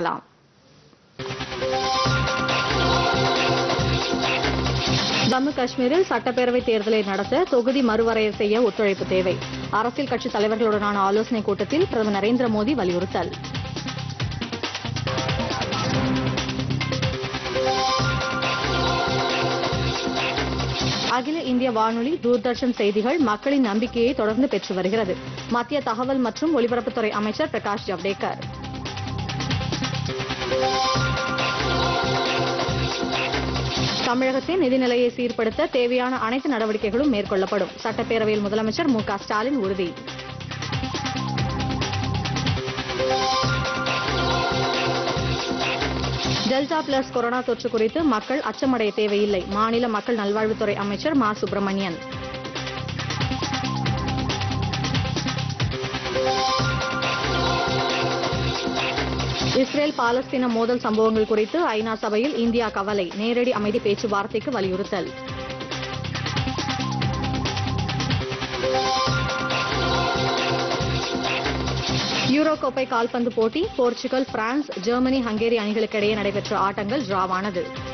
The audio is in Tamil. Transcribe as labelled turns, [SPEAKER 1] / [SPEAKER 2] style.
[SPEAKER 1] பார்க்கலாம் ஜம்மு காஷ்மீரில் சட்டப்பேரவை தேர்தலை நடத்த தொகுதி மறுவரையறை செய்ய ஒத்துழைப்பு தேவை அரசியல் கட்சித் தலைவர்களுடனான ஆலோசனைக் கூட்டத்தில் பிரதமர் நரேந்திர மோடி வலியுறுத்தல் அகில இந்திய வானொலி தூர்தர்ஷன் செய்திகள் மக்களின் நம்பிக்கையை தொடர்ந்து பெற்று வருகிறது மத்திய தகவல் மற்றும் ஒலிபரப்புத்துறை அமைச்சர் பிரகாஷ் ஜவ்டேகர் தமிழகத்தின் நிதிநிலையை சீர்படுத்த தேவையான அனைத்து நடவடிக்கைகளும் மேற்கொள்ளப்படும் சட்டப்பேரவையில் முதலமைச்சர் மு க ஸ்டாலின் உறுதி டெல்டா பிளஸ் கொரோனா தொற்று குறித்து மக்கள் அச்சமடைய தேவையில்லை மாநில மக்கள் நல்வாழ்வுத்துறை அமைச்சர் மா சுப்பிரமணியன் இஸ்ரேல் பாலஸ்தீன மோதல் சம்பவங்கள் குறித்து ஐநா சபையில் இந்தியா கவலை நேரடி அமைதி பேச்சுவார்த்தைக்கு வலியுறுத்தல் யூரோ கோப்பை கால்பந்து போட்டி போர்ச்சுகல் பிரான்ஸ் ஜெர்மனி ஹங்கேரி அணிகளுக்கிடையே நடைபெற்ற ஆட்டங்கள் டிராவானது